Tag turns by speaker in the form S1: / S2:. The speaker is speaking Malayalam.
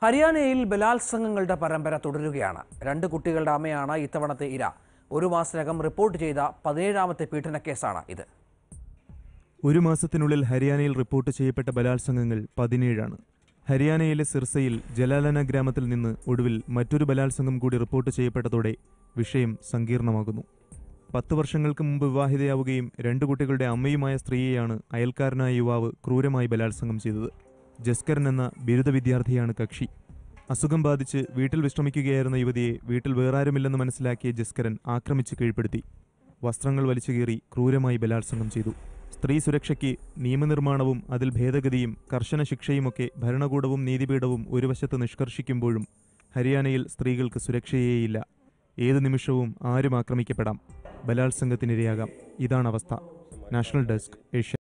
S1: ഹരിയാനയിൽ ബലാത്സംഗങ്ങളുടെ പരമ്പര തുടരുകയാണ് രണ്ട് കുട്ടികളുടെ അമ്മയാണ് ഇത്തവണത്തെ ഇര ഒരു മാസത്തിനകം റിപ്പോർട്ട് ചെയ്ത പതിനേഴാമത്തെ പീഡനക്കേസാണ് ഇത്
S2: ഒരു മാസത്തിനുള്ളിൽ ഹരിയാനയിൽ റിപ്പോർട്ട് ചെയ്യപ്പെട്ട ബലാത്സംഗങ്ങൾ പതിനേഴാണ് ഹരിയാനയിലെ സിർസയിൽ ജലാലന ഗ്രാമത്തിൽ നിന്ന് ഒടുവിൽ മറ്റൊരു ബലാത്സംഗം കൂടി റിപ്പോർട്ട് ചെയ്യപ്പെട്ടതോടെ വിഷയം സങ്കീർണമാകുന്നു പത്ത് വർഷങ്ങൾക്ക് മുമ്പ് വിവാഹിതയാവുകയും രണ്ടു കുട്ടികളുടെ അമ്മയുമായ സ്ത്രീയെയാണ് അയൽക്കാരനായ യുവാവ് ക്രൂരമായി ബലാത്സംഗം ചെയ്തത് ജസ്കരൻ എന്ന ബിരുദ വിദ്യാർത്ഥിയാണ് കക്ഷി അസുഖം ബാധിച്ച് വീട്ടിൽ വിശ്രമിക്കുകയായിരുന്ന യുവതിയെ വീട്ടിൽ വേറാരുമില്ലെന്ന് മനസ്സിലാക്കിയ ജസ്കരൻ ആക്രമിച്ച് കീഴ്പ്പെടുത്തി വസ്ത്രങ്ങൾ വലിച്ചു കീറി ക്രൂരമായി ബലാത്സംഗം ചെയ്തു സ്ത്രീ സുരക്ഷയ്ക്ക് നിയമനിർമ്മാണവും അതിൽ ഭേദഗതിയും കർശന ശിക്ഷയുമൊക്കെ ഭരണകൂടവും നീതിപീഠവും ഒരു വശത്ത് നിഷ്കർഷിക്കുമ്പോഴും ഹരിയാനയിൽ സ്ത്രീകൾക്ക് സുരക്ഷയേയില്ല ഏതു നിമിഷവും ആരും ആക്രമിക്കപ്പെടാം ബലാത്സംഗത്തിനിരയാകാം ഇതാണ് അവസ്ഥ നാഷണൽ ഡെസ്ക് ഏഷ്യ